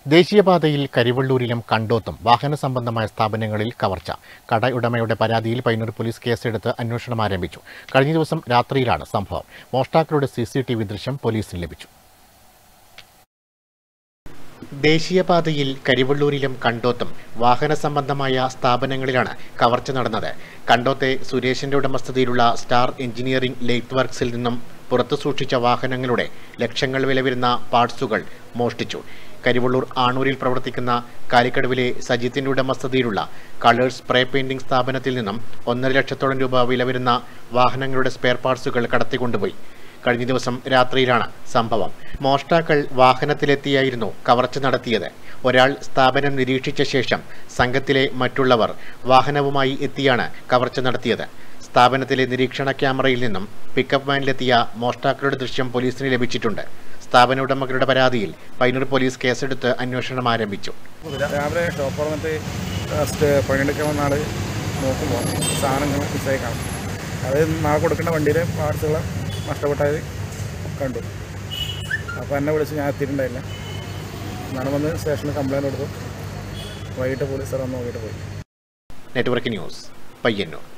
ദേശീയപാതയിൽ കരിവള്ളൂരിലും കണ്ടോത്തും വാഹന സംബന്ധമായ സ്ഥാപനങ്ങളിൽ കവർച്ച കട ഉടമയുടെ പരാതിയിൽ പയ്യന്നൂർ പോലീസ് കേസെടുത്ത് അന്വേഷണം ആരംഭിച്ചു കഴിഞ്ഞ ദിവസം രാത്രിയിലാണ് സംഭവം മോഷ്ടാക്കളുടെ സി സി ടി വി ദൃശ്യം പോലീസിന് ലഭിച്ചു ദേശീയപാതയിൽ കരിവള്ളൂരിലും കണ്ടോത്തും വാഹന സംബന്ധമായ സ്ഥാപനങ്ങളിലാണ് കവർച്ച നടന്നത് കണ്ടോത്തെ സുരേഷിന്റെ ഉടമസ്ഥതയിലുള്ള സ്റ്റാർ എഞ്ചിനീയറിംഗ് ലെയ്ത്ത് വർക്ക്സിൽ നിന്നും പുറത്തു സൂക്ഷിച്ച വാഹനങ്ങളുടെ ലക്ഷങ്ങൾ വില വരുന്ന പാർട്സുകൾ മോഷ്ടിച്ചു കരിവള്ളൂർ ആണൂരിൽ പ്രവർത്തിക്കുന്ന കാലിക്കടവിലെ സജിത്തിന്റെ ഉടമസ്ഥതയിലുള്ള കളേഴ്സ് സ്പ്രേ പെയിന്റിംഗ് സ്ഥാപനത്തിൽ നിന്നും ഒന്നര ലക്ഷത്തോളം രൂപ വില വരുന്ന വാഹനങ്ങളുടെ സ്പെയർ പാർട്സുകൾ കടത്തിക്കൊണ്ടുപോയി കഴിഞ്ഞ ദിവസം രാത്രിയിലാണ് സംഭവം മോഷ്ടാക്കൾ വാഹനത്തിലെത്തിയായിരുന്നു കവർച്ച നടത്തിയത് ഒരാൾ സ്ഥാപനം നിരീക്ഷിച്ച ശേഷം സംഘത്തിലെ മറ്റുള്ളവർ വാഹനവുമായി എത്തിയാണ് കവർച്ച നടത്തിയത് സ്ഥാപനത്തിലെ നിരീക്ഷണ ക്യാമറയിൽ നിന്നും പിക്കപ്പ് വാനിലെത്തിയ മോഷ്ടാക്കളുടെ ദൃശ്യം പോലീസിന് ലഭിച്ചിട്ടുണ്ട് സ്ഥാപന ഉടമകളുടെ പരാതിയിൽ പൈനൂർ പോലീസ് കേസെടുത്ത് അന്വേഷണം ആരംഭിച്ചു രാവിലെ ഷോപ്പ് തുറന്നിട്ട് ഫസ്റ്റ് പണിയെടുക്കാൻ വന്ന ആൾ നോക്കുമ്പോൾ സാധനങ്ങൾ മിസ്സായി കാണും അത് നാളെ കൊടുക്കേണ്ട വണ്ടിയിലെ പാർട്സുകൾ നഷ്ടപ്പെട്ടത് കണ്ടു അപ്പോൾ എന്നെ വിളിച്ച് ഞാൻ എത്തിയിട്ടുണ്ടായില്ല ഞാൻ വന്ന് സ്റ്റേഷനിൽ കംപ്ലയിൻറ്റ് കൊടുത്തു വൈകിട്ട് പോലീസുകാർ വന്ന് നോക്കിയിട്ട് പോയി നെറ്റ്വർക്ക് ന്യൂസ് പയ്യന്നൂർ